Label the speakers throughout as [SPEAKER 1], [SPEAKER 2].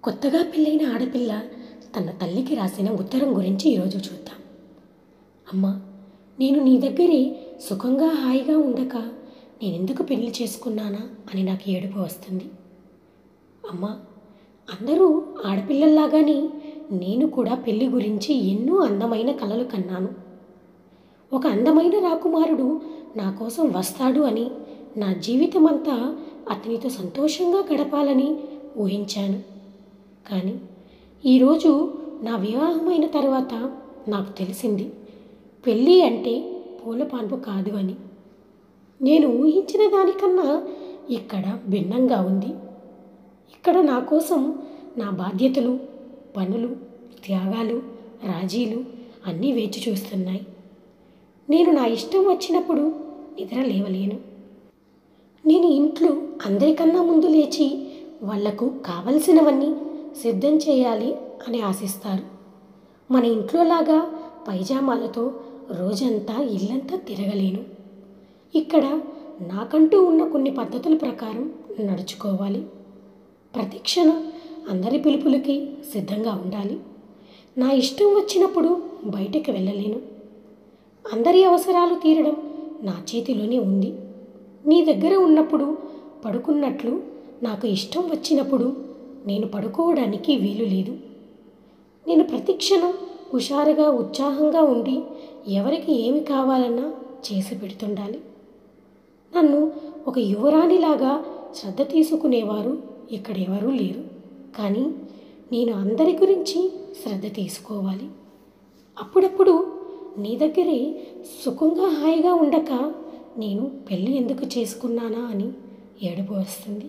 [SPEAKER 1] కొత్తగా పెళ్ళైన ఆడపిల్ల తన తల్లికి రాసిన ఉత్తరం గురించి ఈరోజు చూద్దాం అమ్మా నేను నీ దగ్గరే సుఖంగా హాయిగా ఉండక నేనెందుకు పెళ్లి చేసుకున్నానా అని నాకు ఏడుపు వస్తుంది అమ్మా అందరూ ఆడపిల్లల్లాగానే నేను కూడా పెళ్లి గురించి ఎన్నో అందమైన కలలు కన్నాను ఒక అందమైన రాకుమారుడు నా కోసం వస్తాడు అని నా జీవితం అంతా అతనితో సంతోషంగా గడపాలని ఊహించాను కానీ ఈరోజు నా వివాహమైన తర్వాత నాకు తెలిసింది పెళ్ళి అంటే పూలపాన్పు కాదు అని నేను ఊహించిన దానికన్నా ఇక్కడ భిన్నంగా ఉంది ఇక్కడ నా కోసం నా బాధ్యతలు పనులు త్యాగాలు రాజీలు అన్నీ వేచి చూస్తున్నాయి నేను నా ఇష్టం వచ్చినప్పుడు నిద్ర లేవలేను నేను ఇంట్లో అందరికన్నా ముందు లేచి వాళ్లకు కావలసినవన్నీ సిద్ధం చేయాలి అని ఆశిస్తారు మన ఇంట్లోలాగా పైజామాలతో రోజంతా ఇల్లంతా తిరగలేను ఇక్కడ నాకంటూ ఉన్న కొన్ని పద్ధతుల ప్రకారం నడుచుకోవాలి ప్రతి క్షణం అందరి పిలుపులకి సిద్ధంగా ఉండాలి నా ఇష్టం వచ్చినప్పుడు బయటకు వెళ్ళలేను అందరి అవసరాలు తీరడం నా చేతిలోనే ఉంది నీ దగ్గర ఉన్నప్పుడు పడుకున్నట్లు నాకు ఇష్టం వచ్చినప్పుడు నేను పడుకోవడానికి వీలు లేదు నేను ప్రతి క్షణం హుషారుగా ఉత్సాహంగా ఉండి ఎవరికి ఏమి కావాలన్నా చేసి పెడుతుండాలి నన్ను ఒక యువరాణిలాగా శ్రద్ధ తీసుకునేవారు ఇక్కడ ఎవరూ లేరు కానీ నేను అందరి గురించి శ్రద్ధ తీసుకోవాలి అప్పుడప్పుడు నీ దగ్గరే సుఖంగా హాయిగా ఉండక నేను పెళ్ళి ఎందుకు చేసుకున్నానా అని ఏడుపు వస్తుంది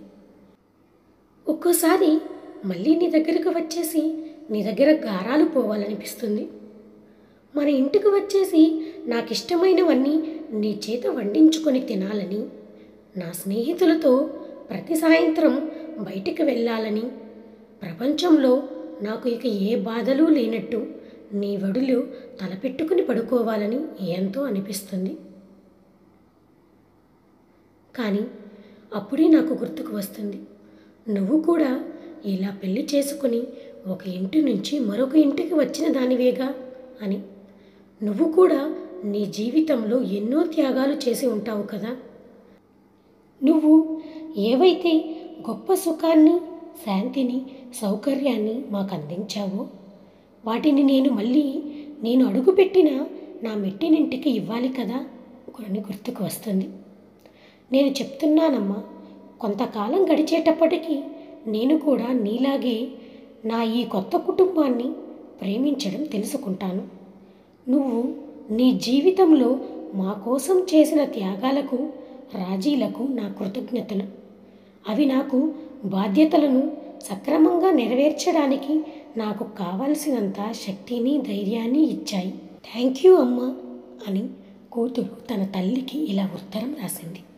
[SPEAKER 1] ఒక్కోసారి మళ్ళీ నీ దగ్గరకు వచ్చేసి నీ దగ్గర గారాలు పోవాలనిపిస్తుంది మన ఇంటికి వచ్చేసి నాకు ఇష్టమైనవన్నీ నీ చేత వండించుకొని తినాలని నా స్నేహితులతో ప్రతి సాయంత్రం బయటికి వెళ్ళాలని ప్రపంచంలో నాకు ఇక ఏ బాధలు లేనట్టు నీ వడులు తలపెట్టుకుని పడుకోవాలని ఎంతో అనిపిస్తుంది కానీ అప్పుడే నాకు గుర్తుకు వస్తుంది నువ్వు కూడా ఇలా పెళ్లి చేసుకుని ఒక ఇంటి నుంచి మరొక ఇంటికి వచ్చిన దానివేగా అని నువ్వు కూడా నీ జీవితంలో ఎన్నో త్యాగాలు చేసి ఉంటావు కదా నువ్వు ఏవైతే గొప్ప సుఖాన్ని శాంతిని సౌకర్యాన్ని మాకు అందించావో వాటిని నేను మళ్ళీ నేను అడుగుపెట్టిన నా మెట్టినింటికి ఇవ్వాలి కదా అని గుర్తుకు వస్తుంది నేను చెప్తున్నానమ్మా కొంతకాలం గడిచేటప్పటికీ నేను కూడా నీలాగే నా ఈ కొత్త కుటుంబాన్ని ప్రేమించడం తెలుసుకుంటాను నువ్వు నీ జీవితంలో మా కోసం చేసిన త్యాగాలకు రాజీలకు నా కృతజ్ఞతలు అవి నాకు బాధ్యతలను సక్రమంగా నెరవేర్చడానికి నాకు కావలసినంత శక్తిని ధైర్యాన్ని ఇచ్చాయి థ్యాంక్ యూ అమ్మా అని కూతురు తన తల్లికి ఇలా ఉత్తరం రాసింది